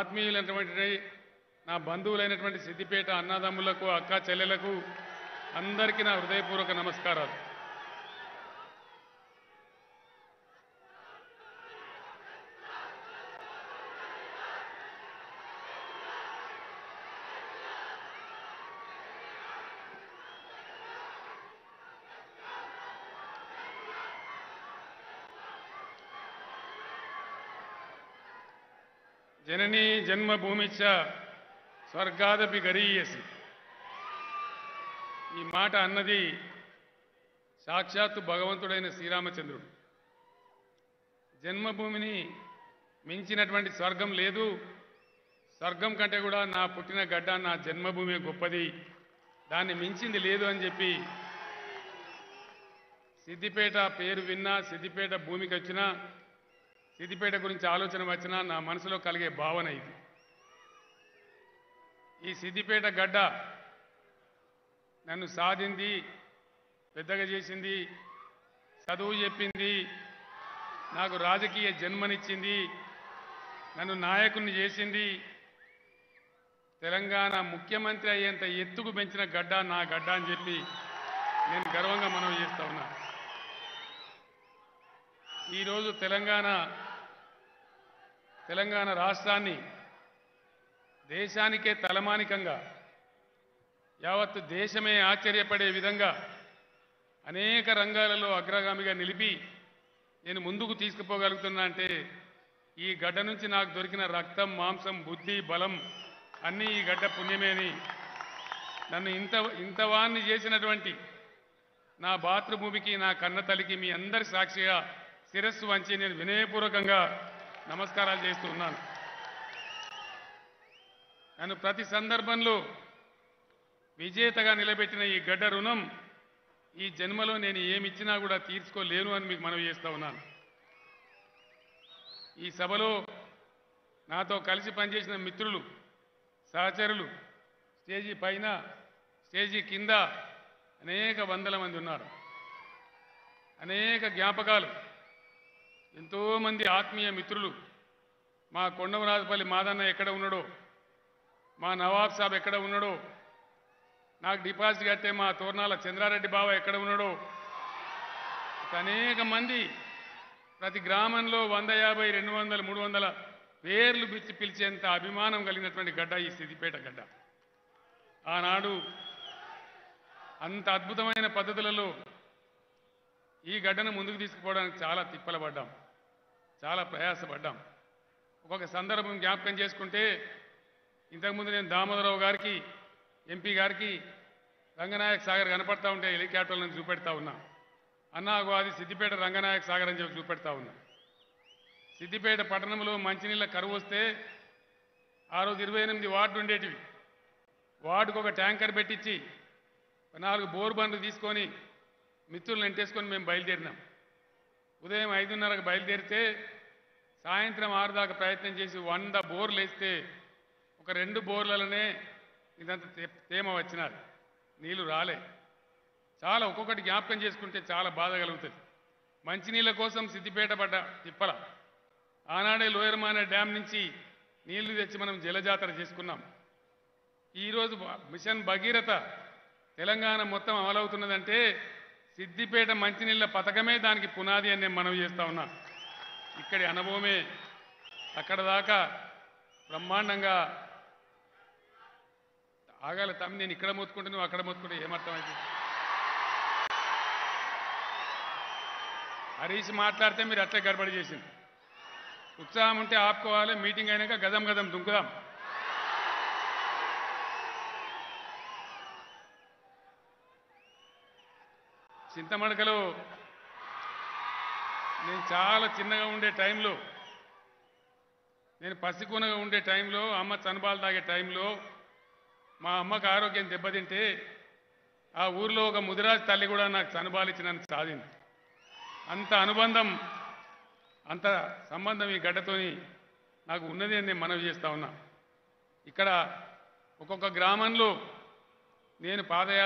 ఆత్మీయులైనటువంటి నా బంధువులైనటువంటి సిద్దిపేట అన్నదమ్ములకు అక్క చెల్లెలకు అందరికీ నా హృదయపూర్వక నమస్కారాలు జననీ జన్మభూమిచ్చ స్వర్గాదపి గరీయసి ఈ మాట అన్నది సాక్షాత్తు భగవంతుడైన శ్రీరామచంద్రుడు జన్మభూమిని మించినటువంటి స్వర్గం లేదు స్వర్గం కంటే కూడా నా పుట్టిన గడ్డ నా జన్మభూమి గొప్పది దాన్ని మించింది లేదు అని చెప్పి సిద్దిపేట పేరు విన్నా సిద్దిపేట భూమికి వచ్చినా సిద్దిపేట గురించి ఆలోచన వచ్చినా నా మనసులో కలిగే భావన ఇది ఈ సిద్దిపేట గడ్డ నన్ను సాధింది పెద్దగా చేసింది చదువు చెప్పింది నాకు రాజకీయ జన్మనిచ్చింది నన్ను నాయకుడిని చేసింది తెలంగాణ ముఖ్యమంత్రి అయ్యేంత ఎత్తుకు పెంచిన గడ్డ నా గడ్డ అని చెప్పి నేను గర్వంగా మనం చేస్తా ఉన్నా ఈరోజు తెలంగాణ తెలంగాణ రాష్ట్రాన్ని దేశానికే తలమానికంగా యావత్తు దేశమే ఆశ్చర్యపడే విధంగా అనేక రంగాలలో అగ్రగామిగా నిలిపి నేను ముందుకు తీసుకుపోగలుగుతున్నా అంటే ఈ గడ్డ నుంచి నాకు దొరికిన రక్తం మాంసం బుద్ధి బలం అన్నీ ఈ గడ్డ పుణ్యమే అని నన్ను ఇంత ఇంతవాన్ని చేసినటువంటి నా భాతృభూమికి నా కన్న తల్లికి మీ అందరి సాక్షిగా శిరస్సు వంచి నేను వినయపూర్వకంగా నమస్కారాలు చేస్తూ ఉన్నాను నన్ను ప్రతి సందర్భంలో విజేతగా నిలబెట్టిన ఈ గడ్డ రుణం ఈ జన్మలో నేను ఏమిచ్చినా కూడా తీర్చుకోలేను అని మీకు మనవి చేస్తా ఉన్నాను ఈ సభలో నాతో కలిసి పనిచేసిన మిత్రులు సహచరులు స్టేజీ పైన స్టేజీ కింద అనేక వందల మంది ఉన్నారు అనేక జ్ఞాపకాలు ఎంతోమంది ఆత్మీయ మిత్రులు మా కొండమరాజుపల్లి మాదన్న ఎక్కడ ఉన్నాడో మా నవాబ్ సాబ్ ఎక్కడ ఉన్నాడో నాకు డిపాజిట్ కట్టే మా తోర్నాల చంద్రారెడ్డి బావ ఎక్కడ ఉన్నాడో ఇక అనేక మంది ప్రతి గ్రామంలో వంద యాభై రెండు వందల మూడు వందల పేర్లు పిలిచి పిలిచేంత అభిమానం కలిగినటువంటి గడ్డ ఈ సిద్దిపేట గడ్డ ఆనాడు అంత అద్భుతమైన పద్ధతులలో ఈ గడ్డను ముందుకు తీసుకుపోవడానికి చాలా తిప్పలు పడ్డాం చాలా ప్రయాసపడ్డాం ఒక్కొక్క సందర్భం జ్ఞాపకం చేసుకుంటే ఇంతకుముందు నేను దామోదరరావు గారికి ఎంపీ గారికి రంగనాయక సాగర్ కనపడతా ఉంటే హెలికాప్టర్లను చూపెడతా ఉన్నా అన్నాగో అది సిద్దిపేట రంగనాయక సాగర్ అని చెప్పి చూపెడతా ఉన్నా సిద్దిపేట పట్టణంలో మంచినీళ్ళ కరువు వస్తే ఆ రోజు ఇరవై ఎనిమిది వార్డు ఉండేటివి వార్డుకు ఒక ట్యాంకర్ పెట్టించి నాలుగు బోర్ బండ్లు తీసుకొని మిత్రులను ఎంటేసుకొని మేము బయలుదేరినాం ఉదయం ఐదున్నరకు బయలుదేరితే సాయంత్రం ఆరు దాకా ప్రయత్నం చేసి వంద బోర్లు వేస్తే ఒక రెండు బోర్లలోనే ఇదంతా తే- తేమ వచ్చినారు నీళ్లు రాలే చాలా ఒక్కొక్కటి జ్ఞాపకం చేసుకుంటే చాలా బాధ కలుగుతుంది మంచినీళ్ళ కోసం సిద్దిపేట పడ్డ తిప్పల ఆనాడే లోయర్మాన డ్యాం నుంచి నీళ్లు తెచ్చి మనం జలజాతర చేసుకున్నాం ఈరోజు బ- మిషన్ భగీరథ తెలంగాణ మొత్తం అమలవుతున్నదంటే సిద్దిపేట మంచినీళ్ళ పథకమే దానికి పునాది అని నేను మనవి చేస్తా ఉన్నా ఇక్కడి అనుభవమే అక్కడ దాకా బ్రహ్మాండంగా ఆగాలి తమ్మి నేను ఇక్కడ మొత్తుకుంటే నువ్వు అక్కడ మొత్తుకుంటే ఏమర్థమైంది హరీష్ మాట్లాడితే మీరు అట్లే గడబడి చేసింది ఉత్సాహం ఉంటే ఆపుకోవాలి మీటింగ్ అయినాక గదం గదం దుంకుదాం చింతమడకలో నేను చాలా చిన్నగా ఉండే టైంలో నేను పసికూనగా ఉండే టైంలో అమ్మ చనబాలు తాగే టైంలో మా అమ్మకు ఆరోగ్యం దెబ్బతింటే ఆ ఊర్లో ఒక ముదిరాజ్ తల్లి కూడా నాకు చనబాలిచ్చి నన్ను సాధింది అంత అనుబంధం అంత సంబంధం ఈ గడ్డతోని నాకు ఉన్నది అని నేను మనవి చేస్తా ఉన్నా ఇక్కడ ఒక్కొక్క గ్రామంలో నేను పాదయాత్ర